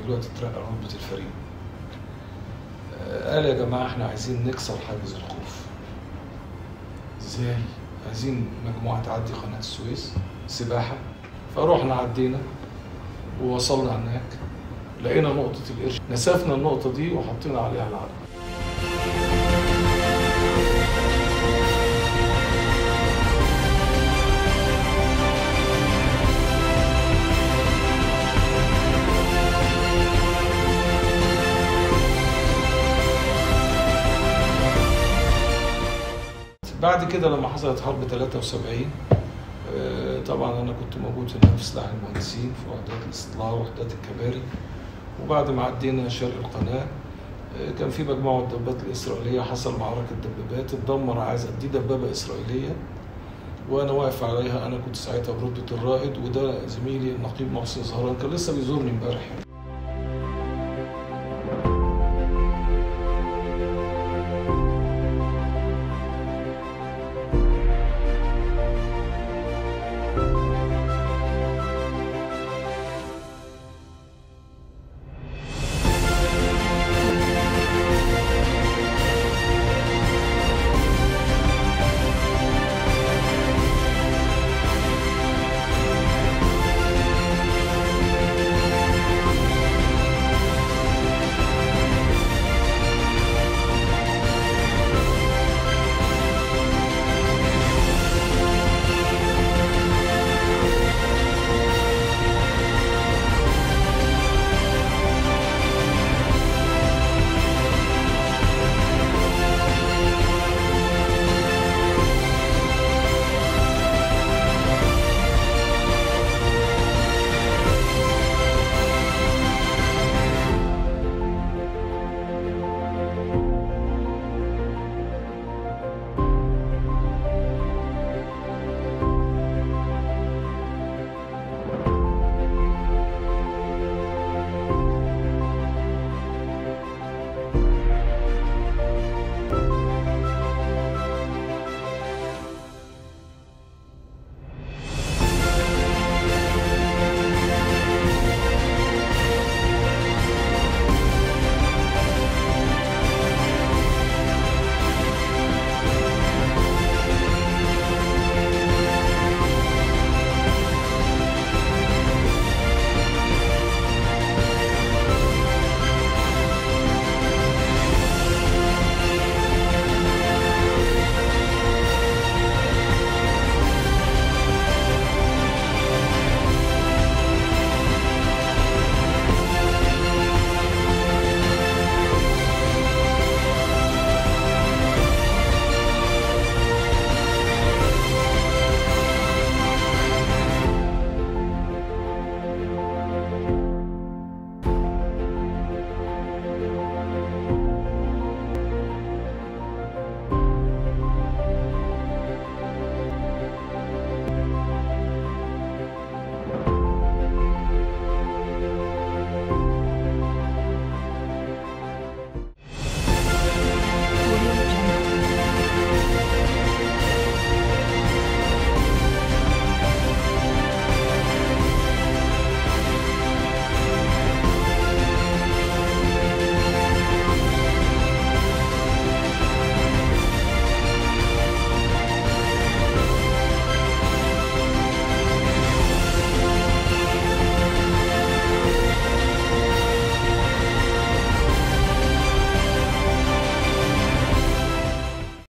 دلوقتي اترقى رتبه الفريق آه، قال يا جماعه احنا عايزين نكسر حاجز الخوف ازاي عايزين مجموعه تعدي قناه السويس سباحه فروحنا عدينا ووصلنا هناك لقينا نقطة القرش نسفنا النقطة دي وحطينا عليها العلم بعد كده لما حصلت حرب 73 آه، طبعا انا كنت موجود هناك في سلاح المهندسين في وحدات الاستطلاع ووحدات الكباري وبعد ما عدينا شرق القناه آه، كان في مجموعه من الدبابات الاسرائيليه حصل معركه دبابات اتدمر عازل دي دبابه اسرائيليه وانا واقف عليها انا كنت ساعتها برتبه الرائد وده زميلي النقيب محسن زهران كان لسه بيزورني امبارح